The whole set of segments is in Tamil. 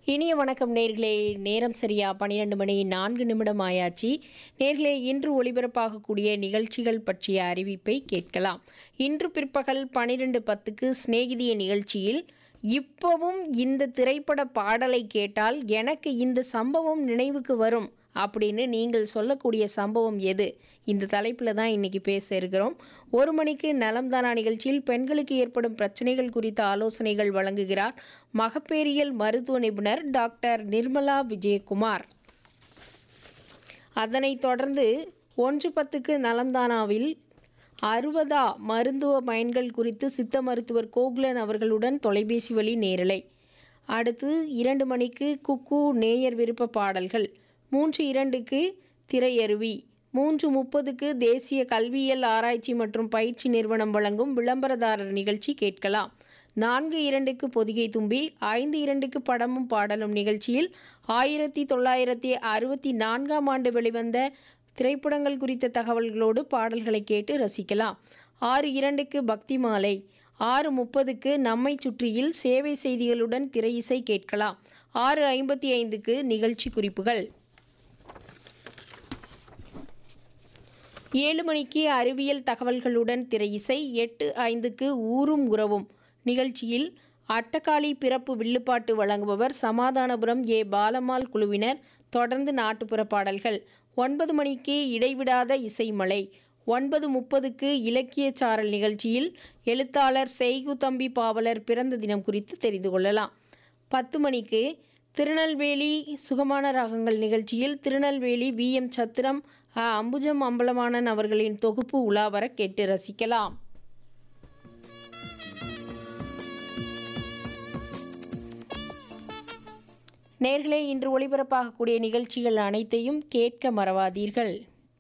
இனிய வணக்கம் நேர்களே நேரம் சரியா பன்னிரெண்டு மணி நான்கு நிமிடம் ஆயாச்சு நேர்களே இன்று ஒளிபரப்பாகக்கூடிய நிகழ்ச்சிகள் பற்றிய அறிவிப்பை கேட்கலாம் இன்று பிற்பகல் பன்னிரெண்டு பத்துக்கு சிநேகிதிய நிகழ்ச்சியில் இப்போவும் இந்த திரைப்பட பாடலை கேட்டால் எனக்கு இந்த சம்பவம் நினைவுக்கு வரும் அப்படின்னு நீங்கள் சொல்லக்கூடிய சம்பவம் எது இந்த தலைப்பில் தான் இன்றைக்கி பேச இருக்கிறோம் ஒரு மணிக்கு நலம்தானா நிகழ்ச்சியில் பெண்களுக்கு ஏற்படும் பிரச்சனைகள் குறித்த ஆலோசனைகள் வழங்குகிறார் மகப்பேறியல் மருத்துவ நிபுணர் டாக்டர் நிர்மலா விஜயகுமார் அதனைத் தொடர்ந்து ஒன்று பத்துக்கு நலம்தானாவில் அறுபதா மருத்துவ பயன்கள் குறித்து சித்த மருத்துவர் கோகுலன் அவர்களுடன் தொலைபேசி வழி நேரலை அடுத்து இரண்டு மணிக்கு குக்கு நேயர் விருப்ப பாடல்கள் மூன்று இரண்டுக்கு திரையருவி மூன்று முப்பதுக்கு தேசிய கல்வியியல் ஆராய்ச்சி மற்றும் பயிற்சி நிறுவனம் வழங்கும் விளம்பரதாரர் நிகழ்ச்சி கேட்கலாம் நான்கு இரண்டுக்கு பொதிகை தும்பி ஐந்து இரண்டுக்கு படமும் பாடலும் நிகழ்ச்சியில் ஆயிரத்தி தொள்ளாயிரத்தி அறுபத்தி நான்காம் ஆண்டு வெளிவந்த திரைப்படங்கள் குறித்த தகவல்களோடு பாடல்களை கேட்டு ரசிக்கலாம் ஆறு இரண்டுக்கு பக்தி மாலை ஆறு முப்பதுக்கு நம்மை சுற்றியில் சேவை செய்திகளுடன் திரையிசை கேட்கலாம் ஆறு ஐம்பத்தி ஐந்துக்கு நிகழ்ச்சி குறிப்புகள் ஏழு மணிக்கு அறிவியல் தகவல்களுடன் திரையிசை எட்டு ஐந்துக்கு ஊரும் உறவும் நிகழ்ச்சியில் அட்டக்காளி பிறப்பு வில்லுப்பாட்டு வழங்குபவர் சமாதானபுரம் ஏ பாலம்மாள் குழுவினர் தொடர்ந்து நாட்டுப்புற பாடல்கள் ஒன்பது மணிக்கு இடைவிடாத இசைமலை ஒன்பது முப்பதுக்கு இலக்கிய சாரல் நிகழ்ச்சியில் எழுத்தாளர் செய்கு தம்பி பாவலர் பிறந்த தினம் குறித்து தெரிந்து கொள்ளலாம் பத்து மணிக்கு திருநெல்வேலி சுகமான ராகங்கள் நிகழ்ச்சியில் திருநெல்வேலி வி எம் சத்திரம் அ அம்புஜம் அம்பலவாணன் அவர்களின் தொகுப்பு உலாவர கேட்டு ரசிக்கலாம் நேர்களே இன்று ஒளிபரப்பாகக்கூடிய நிகழ்ச்சிகள் அனைத்தையும் கேட்க மறவாதீர்கள்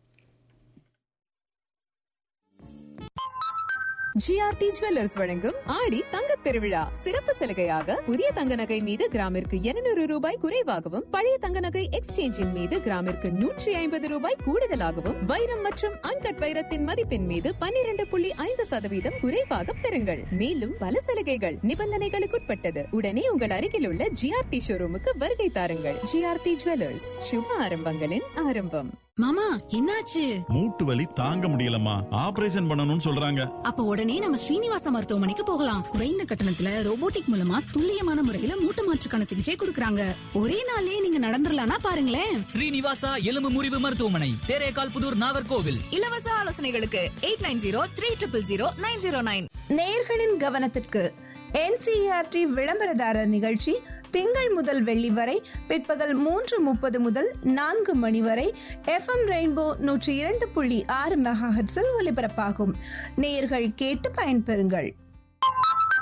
ஜிஆர்டி ஜுவல்லர்ஸ் வழங்கும் ஆடி தங்கத் திருவிழா சிறப்பு சலுகையாக புதிய தங்க நகை மீது கிராமிற்கு இருநூறு ரூபாய் குறைவாகவும் பழைய தங்க நகை எக்ஸ்சேஞ்சின் மீது கிராமிற்கு நூற்றி ஐம்பது ரூபாய் கூடுதலாகவும் வைரம் மற்றும் அன்கட் வைரத்தின் மதிப்பின் மீது பன்னிரண்டு புள்ளி ஐந்து சதவீதம் குறைவாக பெறுங்கள் மேலும் பல சலுகைகள் நிபந்தனைகளுக்குட்பட்டது உடனே உங்கள் அருகில் உள்ள ஜிஆர்டி ஷோரூமுக்கு வருகை தாருங்கள் ஜிஆர்டி ஜுவல்லர்ஸ் சுப ஆரம்பங்களின் ஆரம்பம் மாமா என்னாச்சு மூட்டு வலி தாங்க முடியலம்மா ஆபரேஷன் பண்ணணும்னு சொல்றாங்க அப்ப உடனே நம்ம ஸ்ரீனிவாச மருத்துவமனைக்கு போகலாம் குறைந்த கட்டணத்துல ரோபோட்டிக் மூலமா துல்லியமான முறையில மூட்டு மாற்றுக்கான சிகிச்சை கொடுக்கறாங்க ஒரே நாள்லயே நீங்க நடந்துடலாம்னா பாருங்களேன் ஸ்ரீனிவாசா எலும்பு முறிவு மருத்துவமனை தேரேகால் புதூர் நாகர்கோவில் இலவச ஆலோசனைகளுக்கு eight nine zero three triple zero nine zero nine நேர்களின் கவனத்திற்கு என்சிஆர்டி விளம்பரதாரர் நிகழ்ச்சி திங்கள் முதல் வெள்ளி வரை பிற்பகல் மூன்று முப்பது முதல் நான்கு மணி வரை எஃப்எம் ரெயின்போ நூற்றி இரண்டு புள்ளி ஆறு மெகாஹெட்ஸில் ஒலிபரப்பாகும் நேயர்கள் கேட்டு பயன்பெறுங்கள்